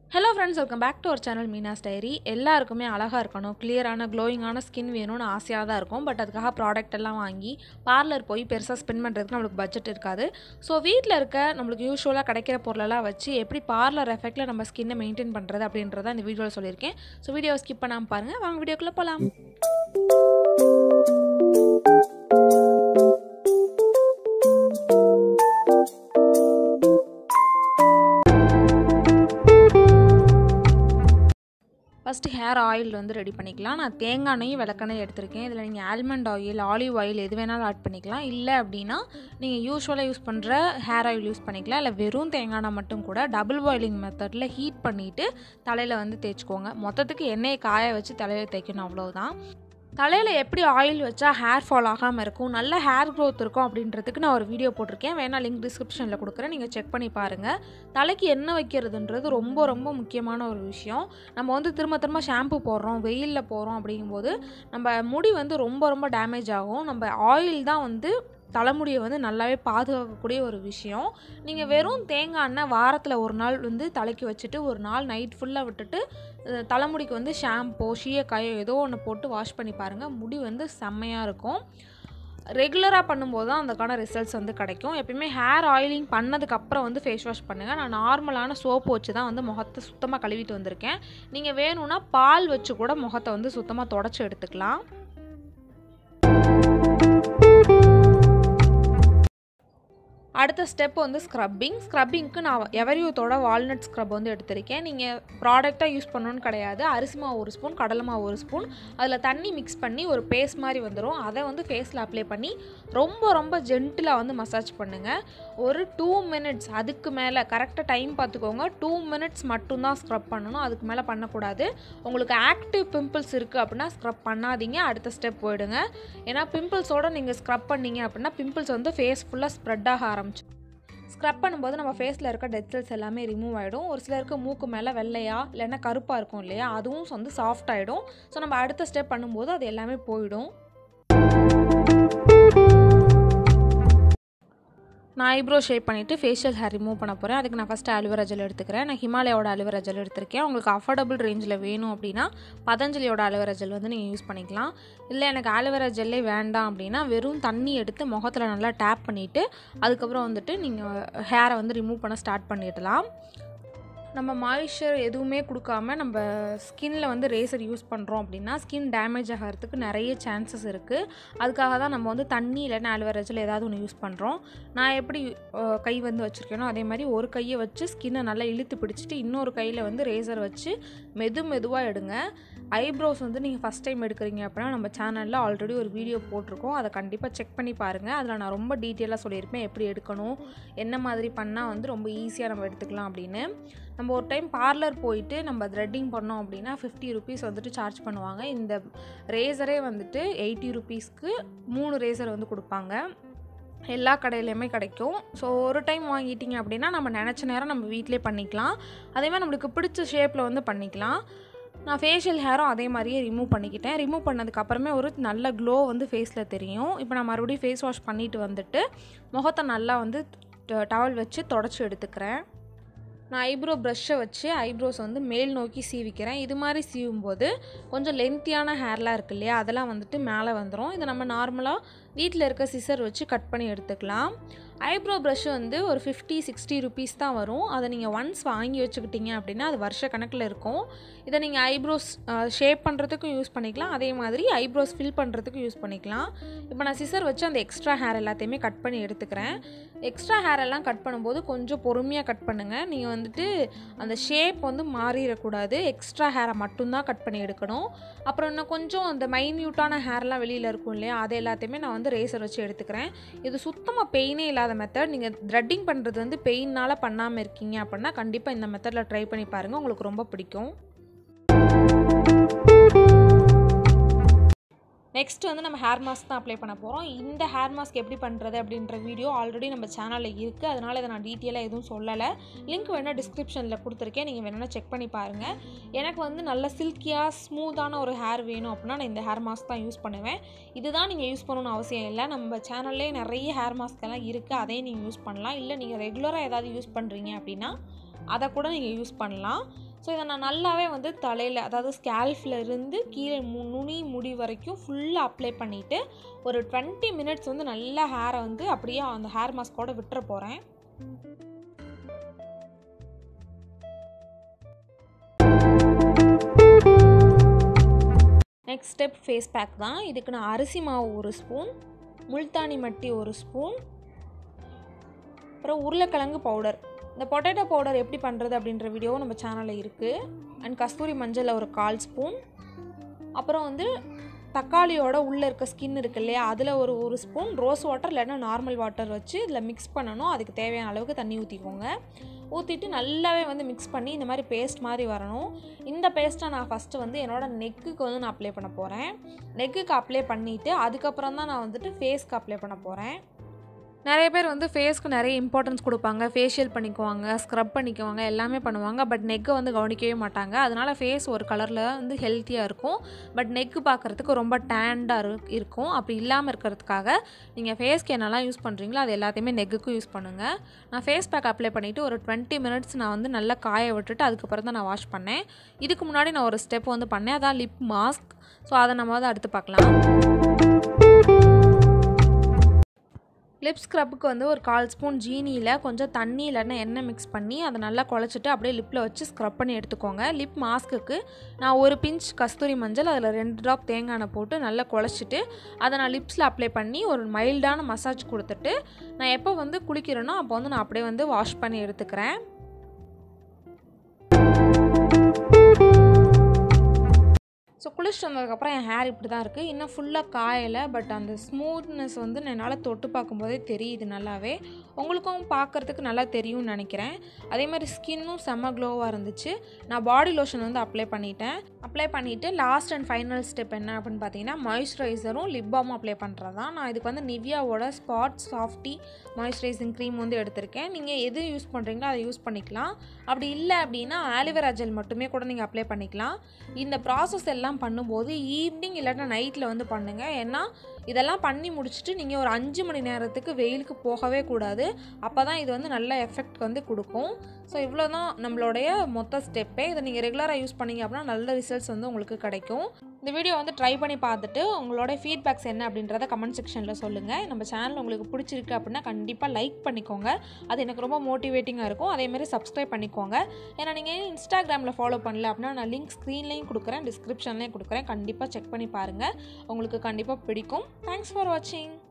hello friends welcome back to our channel Meena's diary எல்லாருக்குமே அழகாக இருக்கணும் கிளியரான க்ளோயிங்கான ஸ்கின் வேணும்னு ஆசையாக தான் இருக்கும் பட் அதுக்காக ப்ராடக்ட் எல்லாம் வாங்கி பார்லர் போய் பெருசாக ஸ்பெண்ட் பண்ணுறதுக்கு நம்மளுக்கு பட்ஜெட் இருக்காது ஸோ வீட்டில் இருக்க நம்மளுக்கு யூஸ்வலாக கிடைக்கிற பொருளெல்லாம் வச்சு எப்படி பார்லர் எஃபெக்டில் நம்ம ஸ்கின்னை மெயின்டைன் பண்ணுறது அப்படின்றத இந்த வீடியோவில் சொல்லியிருக்கேன் ஸோ வீடியோவை ஸ்கிப் பண்ணாமல் பாருங்கள் வாங்க வீடியோக்குள்ளே போகலாம் ஃபஸ்ட்டு ஹேர் ஆயில் வந்து ரெடி பண்ணிக்கலாம் நான் தேங்காய் எண்ணெய் விளக்கெண்ணெய் எடுத்திருக்கேன் இதில் நீங்கள் ஆல்மண்ட் ஆயில் ஆலிவ் ஆயில் எது வேணாலும் ஆட் பண்ணிக்கலாம் இல்லை அப்படின்னா நீங்கள் யூஸ்வலாக யூஸ் பண்ணுற ஹேர் ஆயில் யூஸ் பண்ணிக்கலாம் இல்லை வெறும் தேங்காய் எண்ணெய் மட்டும் கூட டபுள் பாயிலிங் மெத்தடில் ஹீட் பண்ணிவிட்டு தலையில் வந்து தேய்ச்சிக்கோங்க மொத்தத்துக்கு எண்ணெயை காய வச்சு தலையில் தேய்க்கணும் அவ்வளோதான் தலையில் எப்படி ஆயில் வச்சா ஹேர் ஃபால் ஆகாமல் இருக்கும் நல்ல ஹேர் க்ரோத் இருக்கும் அப்படின்றதுக்கு நான் ஒரு வீடியோ போட்டிருக்கேன் வேணால் லிங்க் டிஸ்கிரிப்ஷனில் கொடுக்குறேன் நீங்கள் செக் பண்ணி பாருங்கள் தலைக்கு எண்ணெய் வைக்கிறதுன்றது ரொம்ப ரொம்ப முக்கியமான ஒரு விஷயம் நம்ம வந்து திரும்ப திரும்ப ஷாம்பு போடுறோம் வெயிலில் போகிறோம் அப்படிங்கும்போது நம்ம முடி வந்து ரொம்ப ரொம்ப டேமேஜ் ஆகும் நம்ம ஆயில் தான் வந்து தலைமுடியை வந்து நல்லாவே பாதுகாக்கக்கூடிய ஒரு விஷயம் நீங்கள் வெறும் தேங்காய் எண்ணெய் வாரத்தில் ஒரு நாள் வந்து தலைக்கு வச்சுட்டு ஒரு நாள் நைட் ஃபுல்லாக விட்டுட்டு அஹ், தலைமுடிக்கு வந்து ஷாம்போ ஷீயக்காயோ ஏதோ ஒன்று போட்டு வாஷ் பண்ணி பாருங்கள் முடி வந்து செம்மையாக இருக்கும் ரெகுலராக பண்ணும்போது தான் அதுக்கான ரிசல்ட்ஸ் வந்து கிடைக்கும் எப்பயுமே ஹேர் ஆயிலிங் பண்ணதுக்கப்புறம் வந்து ஃபேஸ் வாஷ் பண்ணுங்கள் நான் நார்மலான சோப்பு வச்சு தான் வந்து முகத்தை சுத்தமாக கழுவிட்டு வந்திருக்கேன் நீங்கள் வேணும்னா பால் வச்சு கூட முகத்தை வந்து சுத்தமாக தொடச்சி எடுத்துக்கலாம் அடுத்த ஸ்டெப் வந்து ஸ்க்ரப்பிங் ஸ்க்ரப்பிங்க்கு நான் எவரியூத்தோட வால்நட் ஸ்க்ரப் வந்து எடுத்திருக்கேன் நீங்கள் ப்ராடக்டாக யூஸ் பண்ணணும்னு கிடையாது அரிசி மாவு ஒரு ஸ்பூன் கடலை மாவு ஒரு ஸ்பூன் அதில் தண்ணி மிக்ஸ் பண்ணி ஒரு பேஸ்ட் மாதிரி வந்துடும் அதை வந்து ஃபேஸில் அப்ளை பண்ணி ரொம்ப ரொம்ப ஜென்டிலாக வந்து மசாஜ் பண்ணுங்கள் ஒரு டூ மினிட்ஸ் அதுக்கு மேலே கரெக்டாக டைம் பார்த்துக்கோங்க டூ மினிட்ஸ் மட்டும்தான் ஸ்க்ரப் பண்ணணும் அதுக்கு மேலே பண்ணக்கூடாது உங்களுக்கு ஆக்டிவ் பிம்பிள்ஸ் இருக்குது அப்படின்னா ஸ்க்ரப் பண்ணாதீங்க அடுத்த ஸ்டெப் போயிடுங்க ஏன்னா பிம்பிள்ஸோடு நீங்கள் ஸ்க்ரப் பண்ணீங்க அப்படின்னா பிம்பிள்ஸ் வந்து ஃபேஸ் ஃபுல்லாக ஸ்ப்ரெட் ஆக ஆரம்பிச்சு ஸ்க்ரப் பண்ணும்போது நம்ம ஃபேஸில் இருக்க டெட் செல்ஸ் எல்லாமே ரிமூவ் ஆகிடும் ஒரு சிலருக்கு மூக்கு மேலே வெள்ளையா இல்லைன்னா கருப்பாக இருக்கும் இல்லையா அதுவும் வந்து சாஃப்ட் ஆகிடும் ஸோ நம்ம அடுத்த ஸ்டெப் பண்ணும்போது அது எல்லாமே போயிடும் நான் ஐப்ரோ ஷேப் பண்ணிவிட்டு ஃபேஷியல் ஹேர் ரிமூவ் பண்ண போகிறேன் அதுக்கு நான் ஃபஸ்ட்டு அலுவரா ஜெல் எடுத்துக்கிறேன் நான் ஹிமாலயாவோட அலுவரா ஜெல் எடுத்திருக்கேன் உங்களுக்கு அஃபோர்டபுள் ரேஞ்சில் வேணும் அப்படின்னா பதஞ்சலியோட அலுவரா ஜெல் வந்து நீங்கள் யூஸ் பண்ணிக்கலாம் இல்லை எனக்கு அலுவரா ஜெல்லே வேண்டாம் அப்படின்னா வெறும் தண்ணி எடுத்து முகத்தில் நல்லா டேப் பண்ணிவிட்டு அதுக்கப்புறம் வந்துட்டு நீங்கள் ஹேரை வந்து ரிமூவ் பண்ண ஸ்டார்ட் பண்ணிடலாம் நம்ம மாய்ஸ்சர் எதுவுமே கொடுக்காம நம்ம ஸ்கின்ல வந்து ரேசர் யூஸ் பண்ணுறோம் அப்படின்னா ஸ்கின் டேமேஜ் ஆகிறதுக்கு நிறைய சான்சஸ் இருக்குது அதுக்காக தான் நம்ம வந்து தண்ணி இல்லைன்னா அலுவரேஜில் ஏதாவது ஒன்று யூஸ் பண்ணுறோம் நான் எப்படி அஹ், கை வந்து வச்சுருக்கேனோ அதே மாதிரி ஒரு கையை வச்சு ஸ்கின்னை நல்லா இழுத்து பிடிச்சிட்டு இன்னொரு கையில் வந்து ரேசர் வச்சு மெது மெதுவாக எடுங்க ஐப்ரோஸ் வந்து நீங்கள் ஃபஸ்ட் டைம் எடுக்கிறீங்க அப்படின்னா நம்ம சேனலில் ஆல்ரெடி ஒரு வீடியோ போட்டிருக்கோம் அதை கண்டிப்பாக செக் பண்ணி பாருங்கள் அதில் நான் ரொம்ப டீட்டெயிலாக சொல்லியிருப்பேன் எப்படி எடுக்கணும் என்ன மாதிரி பண்ணால் வந்து ரொம்ப ஈஸியாக நம்ம எடுத்துக்கலாம் அப்படின்னு நம்ம ஒரு டைம் பார்லர் போயிட்டு நம்ம த்ரெட்டிங் பண்ணோம் அப்படின்னா ஃபிஃப்டி ருபீஸ் வந்துட்டு சார்ஜ் பண்ணுவாங்க இந்த ரேசரே வந்துட்டு எயிட்டி ருபீஸ்க்கு மூணு ரேசர் வந்து கொடுப்பாங்க எல்லா கடையிலையுமே கிடைக்கும் ஸோ ஒரு டைம் வாங்கிட்டீங்க அப்படின்னா நம்ம நினச்ச நேரம் நம்ம வீட்டிலே பண்ணிக்கலாம் அதே மாதிரி நம்மளுக்கு பிடிச்ச ஷேப்பில் வந்து பண்ணிக்கலாம் நான் ஃபேஷியல் ஹேரும் அதே மாதிரியே ரிமூவ் பண்ணிக்கிட்டேன் ரிமூவ் பண்ணதுக்கு அப்புறமே ஒரு நல்ல க்ளோ வந்து ஃபேஸில் தெரியும் இப்போ நான் மறுபடியும் ஃபேஸ் வாஷ் பண்ணிட்டு வந்துட்டு முகத்தை நல்லா வந்து டவல் வச்சு தொடச்சி எடுத்துக்கிறேன் நான் ஐப்ரோ ப்ரஷ்ஷை வச்சு ஐப்ரோஸ் வந்து மேல் நோக்கி சீவிக்கிறேன் இது மாதிரி சீவும்போது கொஞ்சம் லென்த்தியான ஹேர்லாம் இருக்கு இல்லையா அதெல்லாம் வந்துட்டு மேலே வந்துடும் இதை நம்ம நார்மலாக வீட்டில் இருக்க சிசர் வச்சு கட் பண்ணி எடுத்துக்கலாம் ஐப்ரோ ப்ரஷ் வந்து ஒரு ஃபிஃப்டி சிக்ஸ்டி ருபீஸ் தான் வரும் அதை நீங்கள் ஒன்ஸ் வாங்கி வச்சுக்கிட்டீங்க அப்படின்னா அது வருஷ கணக்கில் இருக்கும் இதை நீங்கள் ஐப்ரோஸ் ஷேப் பண்ணுறதுக்கும் யூஸ் பண்ணிக்கலாம் அதே மாதிரி ஐப்ரோஸ் ஃபில் பண்ணுறதுக்கும் யூஸ் பண்ணிக்கலாம் இப்போ நான் சிசர் வச்சு அந்த எக்ஸ்ட்ரா ஹேர் எல்லாத்தையுமே கட் பண்ணி எடுத்துக்கிறேன் எக்ஸ்ட்ரா ஹேர் எல்லாம் கட் பண்ணும்போது கொஞ்சம் பொறுமையாக கட் பண்ணுங்கள் நீங்கள் வந்துட்டு அந்த ஷேப் வந்து மாறிடக்கூடாது எக்ஸ்ட்ரா ஹேரை மட்டும்தான் கட் பண்ணி எடுக்கணும் அப்புறம் இன்னும் கொஞ்சம் அந்த மைன்யூட்டான ஹேர்லாம் வெளியில் இருக்கும் இல்லையா அது எல்லாத்தையுமே நான் வந்து ரேசர் வச்சு எடுத்துக்கிறேன் இது சுத்தமாக பெயினே இல்லாத மெத்தட் நீங்கள் த்ரெட்டிங் பண்ணுறது வந்து பெயினால் பண்ணாமல் இருக்கீங்க அப்படின்னா கண்டிப்பாக இந்த மெத்தடில் ட்ரை பண்ணி பாருங்கள் உங்களுக்கு ரொம்ப பிடிக்கும் நெக்ஸ்ட் வந்து நம்ம ஹேர் மாஸ்க் தான் அப்ளை பண்ண போகிறோம் இந்த ஹேர் மாஸ்க் எப்படி பண்ணுறது அப்படின்ற வீடியோ ஆல்ரெடி நம்ம சேனலில் இருக்குது அதனால் இதை நான் டீட்டெயிலாக எதுவும் சொல்லலை லிங்க் வேணால் டிஸ்கிரிப்ஷனில் கொடுத்துருக்கேன் நீங்கள் வேணால் செக் பண்ணி பாருங்கள் எனக்கு வந்து நல்ல சில்கியாக ஸ்மூத்தான ஒரு ஹேர் வேணும் அப்படின்னா நான் இந்த ஹேர் மாஸ்க் தான் யூஸ் பண்ணுவேன் இதுதான் நீங்கள் யூஸ் பண்ணணும்னு அவசியம் இல்லை நம்ம சேனல்லே நிறைய ஹேர் மாஸ்க் எல்லாம் இருக்குது அதையும் நீங்கள் யூஸ் பண்ணலாம் இல்லை நீங்கள் ரெகுலராக ஏதாவது யூஸ் பண்ணுறீங்க அப்படின்னா அதை கூட நீங்கள் யூஸ் பண்ணலாம் ஸோ இதை நான் நல்லாவே வந்து தலையில் அதாவது ஸ்கேல்ஃபில் இருந்து கீழே மு நுனி முடி வரைக்கும் ஃபுல்லாக அப்ளை பண்ணிவிட்டு ஒரு டுவெண்ட்டி மினிட்ஸ் வந்து நல்லா ஹேரை வந்து அப்படியே அந்த ஹேர் மாஸ்கோட விட்டுற போகிறேன் நெக்ஸ்ட் ஸ்டெப் ஃபேஸ் பேக் தான் இதுக்கு நான் அரிசி மாவு ஒரு ஸ்பூன் முல்தானி மட்டி ஒரு ஸ்பூன் அப்புறம் உருளைக்கிழங்கு பவுடர் இந்த பொட்டேட்டோ பவுடர் எப்படி பண்ணுறது அப்படின்ற வீடியோவும் நம்ம சேனலில் இருக்குது அண்ட் கஸ்தூரி மஞ்சள் ஒரு கால் ஸ்பூன் அப்புறம் வந்து தக்காளியோட உள்ளே இருக்க ஸ்கின் இருக்கு இல்லையா அதில் ஒரு ஒரு ஸ்பூன் ரோஸ் வாட்டர் இல்லைன்னா நார்மல் வாட்டர் வச்சு இதில் மிக்ஸ் பண்ணணும் அதுக்கு தேவையான அளவுக்கு தண்ணி ஊற்றிக்கோங்க ஊற்றிட்டு நல்லாவே வந்து மிக்ஸ் பண்ணி இந்த மாதிரி பேஸ்ட் மாதிரி வரணும் இந்த பேஸ்ட்டை நான் ஃபஸ்ட்டு வந்து என்னோடய நெக்குக்கு வந்து நான் அப்ளை பண்ண போகிறேன் நெக்குக்கு அப்ளை பண்ணிவிட்டு அதுக்கப்புறம் தான் நான் வந்துட்டு ஃபேஸ்க்கு அப்ளை பண்ண போகிறேன் நிறைய பேர் வந்து ஃபேஸ்க்கு நிறைய இம்பார்ட்டன்ஸ் கொடுப்பாங்க ஃபேஷியல் பண்ணிக்குவாங்க ஸ்க்ரப் பண்ணிக்குவாங்க எல்லாமே பண்ணுவாங்க பட் நெக்கை வந்து கவனிக்கவே மாட்டாங்க அதனால் ஃபேஸ் ஒரு கலரில் வந்து ஹெல்த்தியாக இருக்கும் பட் நெக்கு பார்க்குறதுக்கு ரொம்ப டேண்டாக இருக்கும் அப்படி இல்லாமல் இருக்கிறதுக்காக நீங்கள் ஃபேஸ்க்கு என்னெல்லாம் யூஸ் பண்ணுறீங்களோ அது எல்லாத்தையுமே நெக்குக்கும் யூஸ் பண்ணுங்கள் நான் ஃபேஸ் பேக் அப்ளை பண்ணிவிட்டு ஒரு டுவெண்ட்டி மினிட்ஸ் நான் வந்து நல்லா காய விட்டுட்டு அதுக்கப்புறம் தான் நான் வாஷ் பண்ணேன் இதுக்கு முன்னாடி நான் ஒரு ஸ்டெப் வந்து பண்ணேன் அதான் லிப் மாஸ்க் ஸோ அதை நம்ம வந்து அடுத்து பார்க்கலாம் லிப் ஸ்க்ரப்புக்கு வந்து ஒரு கால் ஸ்பூன் ஜீனியில் கொஞ்சம் தண்ணி இல்லைன்னா எண்ணெய் மிக்ஸ் பண்ணி அதை நல்லா குழச்சிட்டு அப்படியே லிப்பில் வச்சு ஸ்க்ரப் பண்ணி எடுத்துக்கோங்க லிப் மாஸ்க்குக்கு நான் ஒரு பிஞ்ச் கஸ்தூரி மஞ்சள் அதில் ரெண்டு ட்ராப் தேங்காய் எண்ணெய் போட்டு நல்லா குழச்சிட்டு அதை நான் லிப்ஸில் அப்ளை பண்ணி ஒரு மைல்டான மசாஜ் கொடுத்துட்டு நான் எப்போ வந்து குளிக்கிறேனோ அப்போ வந்து நான் அப்படியே வந்து வாஷ் பண்ணி எடுத்துக்கிறேன் ஸோ குளிச்சுட்டு வந்ததுக்கப்புறம் என் ஹேர் இப்படி தான் இருக்குது இன்னும் ஃபுல்லாக காயலை பட் அந்த ஸ்மூத்னஸ் வந்து என்னால் தொட்டு பார்க்கும்போதே தெரியுது நல்லாவே உங்களுக்கும் பார்க்குறதுக்கு நல்லா தெரியும்னு நினைக்கிறேன் அதே மாதிரி ஸ்கின்னும் செம்ம க்ளோவாக இருந்துச்சு நான் பாடி லோஷன் வந்து அப்ளை பண்ணிட்டேன் அப்ளை பண்ணிவிட்டு லாஸ்ட் அண்ட் ஃபைனல் ஸ்டெப் என்ன அப்படின்னு பார்த்தீங்கன்னா மாய்ஸ்சரைசரும் லிப் பாமும் அப்ளை பண்ணுறது தான் நான் இதுக்கு வந்து நிவ்யாவோட ஸ்பாட் சாஃப்டி மாய்ஸ்சரைசிங் க்ரீம் வந்து எடுத்திருக்கேன் நீங்கள் எது யூஸ் பண்ணுறீங்களோ அதை யூஸ் பண்ணிக்கலாம் அப்படி இல்லை அப்படின்னா ஆலிவேரா ஜெல் மட்டுமே கூட நீங்கள் அப்ளை பண்ணிக்கலாம் இந்த ப்ராசஸ் எல்லாம் பண்ணும்போது ஈவினிங் இல்லாட்டா நைட்டில் வந்து பண்ணுங்கள் ஏன்னா இதெல்லாம் பண்ணி முடிச்சுட்டு நீங்கள் ஒரு அஞ்சு மணி நேரத்துக்கு வெயிலுக்கு போகவே கூடாது அப்போ தான் இது வந்து நல்ல எஃபெக்ட் வந்து கொடுக்கும் ஸோ இவ்வளோ தான் நம்மளுடைய மொத்த ஸ்டெப்பே இதை நீங்கள் ரெகுலராக யூஸ் பண்ணீங்க அப்படின்னா நல்ல ரிசல்ட்ஸ் வந்து உங்களுக்கு கிடைக்கும் இந்த வீடியோ வந்து ட்ரை பண்ணி பார்த்துட்டு உங்களோட ஃபீட்பேக்ஸ் என்ன அப்படின்றத கமெண்ட் செக்ஷனில் சொல்லுங்கள் நம்ம சேனல் உங்களுக்கு பிடிச்சிருக்கு அப்படின்னா கண்டிப்பாக லைக் பண்ணிக்கோங்க அது எனக்கு ரொம்ப மோட்டிவேட்டிங்காக இருக்கும் அதேமாதிரி சப்ஸ்கிரைப் பண்ணிக்கோங்க ஏன்னா நீங்கள் இன்ஸ்டாகிராமில் ஃபாலோ பண்ணல அப்படின்னா நான் லிங்க் ஸ்க்ரீன்லேயும் கொடுக்குறேன் டிஸ்கிரிப்ஷன்லேயும் கொடுக்குறேன் கண்டிப்பாக செக் பண்ணி பாருங்கள் உங்களுக்கு கண்டிப்பாக பிடிக்கும் தேங்க்ஸ் ஃபார் வாட்சிங்